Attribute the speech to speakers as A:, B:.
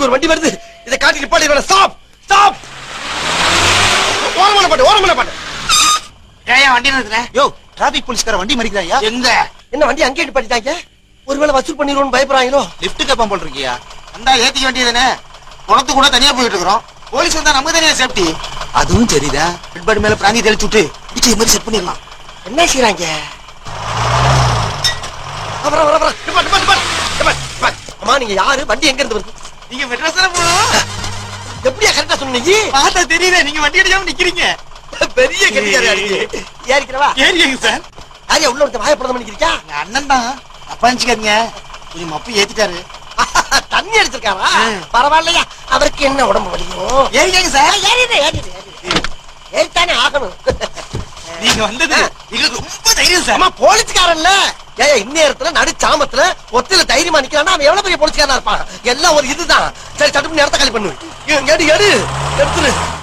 A: ஒரு வண்டி வருது இதை காட்டி நிப்பாட்டி வேணாம் ஸ்டாப் ஸ்டாப் ஓரமான பாட்டு ஓரமான பாட்டு
B: ஏன் வண்டி நிறுத்துற
C: யோ டிராபிக் போலீஸ்கார வண்டி மறிக்கிறாயா
B: எங்க
A: என்ன வண்டி அங்கேயே நிப்பாட்டிட்டாங்க ஒருவேளை வசூல் பண்ணிடுவோம்னு பயப்படுறாங்களோ
C: லிப்ட் கேப்பான் போல் இருக்கியா
B: வந்தா ஏத்திக்க வேண்டியதுதானே குளத்து கூட தனியா போயிட்டு இருக்கிறோம் போலீஸ் வந்தா நமக்கு தனியா சேஃப்டி அதுவும் சரிதான் ஹெட்பாடி மேல பிராந்தி தெளிச்சு விட்டு இடிச்சு மாதிரி செட் பண்ணிடலாம்
A: என்ன செய்யறாங்க வர வர வர நிப்பாட்டு நிப்பாட்டு நிப்பாட்டு நிப்பாட்டு, நிப்பாட்டு. அம்மா நீங்க யாரு வண்டி எங்க இருந்து வருது
B: நீங்க மெட்ராஸ் தானே போகணும்
A: எப்படியா கரெக்டா சொன்னீங்க
B: பார்த்தா தெரியல நீங்க வண்டி அடிக்காம நிக்கிறீங்க
A: பெரிய கட்டிக்காரா இருக்கு ஏறிக்கிறவா
B: ஏறிங்க சார்
A: யாரையா உள்ள ஒருத்தன் வாயப்படம் பண்ணிக்கிறியா
B: எங்க அண்ணன் தான் அப்பா நினைச்சுக்காதீங்க கொஞ்சம் மப்பு ஏத்திட்டாரு
A: தண்ணி அடிச்சிருக்காரா
B: ஆ.
A: பரவாயில்லையா அவருக்கு என்ன உடம்பு வலிக்கும்
B: ஏறிங்க சார்
A: ஏறிடு ஏறிடு ஏறிடு ஏறித்தானே ஆகணும்
B: நீங்க வந்தது எங்களுக்கு ரொம்ப தைரியம் சார்
A: அம்மா போலீஸ்காரன்ல ஏய் இந்நேரத்துல நடு சாமத்துல ஒத்தில தைரியமா நிக்கிறானா அவன் எவ்வளவு பெரிய போலீஸ்காரனா இருப்பான் எல்லாம் ஒரு இதுதான் சரி சட்டுப்பு நேரத்தை காலி பண்ணு எடு எடு எடுத்துரு